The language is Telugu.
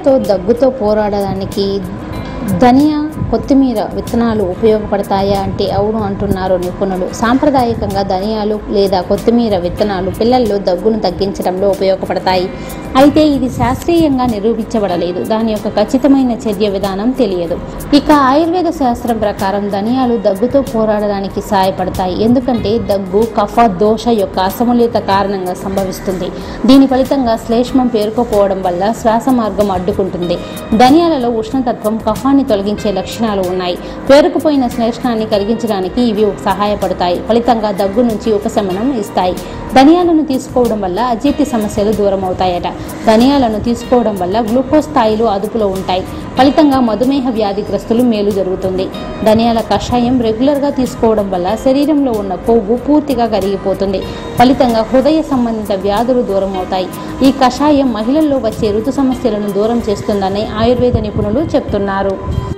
పిల్లలతో దగ్గుతో పోరాడడానికి ధనియా కొత్తిమీర విత్తనాలు ఉపయోగపడతాయా అంటే అవును అంటున్నారు నిపుణులు సాంప్రదాయకంగా ధనియాలు లేదా కొత్తిమీర విత్తనాలు పిల్లల్లో దగ్గును తగ్గించడంలో ఉపయోగపడతాయి అయితే ఇది శాస్త్రీయంగా నిరూపించబడలేదు దాని యొక్క ఖచ్చితమైన చర్య విధానం తెలియదు ఇక ఆయుర్వేద శాస్త్రం ప్రకారం ధనియాలు దగ్గుతో పోరాడడానికి సహాయపడతాయి ఎందుకంటే దగ్గు కఫ దోష యొక్క అసమతుల్యత కారణంగా సంభవిస్తుంది దీని ఫలితంగా శ్లేష్మం పేరుకోపోవడం వల్ల శ్వాస మార్గం అడ్డుకుంటుంది ధనియాలలో ఉష్ణతత్వం కఫాన్ని తొలగించే లక్షణాలు ఉన్నాయి పేరుకుపోయిన శ్లేష్మాన్ని కలిగించడానికి ఇవి సహాయపడతాయి ఫలితంగా దగ్గు నుంచి ఉపశమనం ఇస్తాయి ధనియాలను తీసుకోవడం వల్ల అజీర్తి సమస్యలు దూరం అవుతాయట ధనియాలను తీసుకోవడం వల్ల గ్లూకోజ్ స్థాయిలు అదుపులో ఉంటాయి ఫలితంగా మధుమేహ వ్యాధిగ్రస్తులు మేలు జరుగుతుంది ధనియాల కషాయం రెగ్యులర్గా తీసుకోవడం వల్ల శరీరంలో ఉన్న కొవ్వు పూర్తిగా కరిగిపోతుంది ఫలితంగా హృదయ సంబంధిత వ్యాధులు దూరం అవుతాయి ఈ కషాయం మహిళల్లో వచ్చే ఋతు సమస్యలను దూరం చేస్తుందని ఆయుర్వేద నిపుణులు చెప్తున్నారు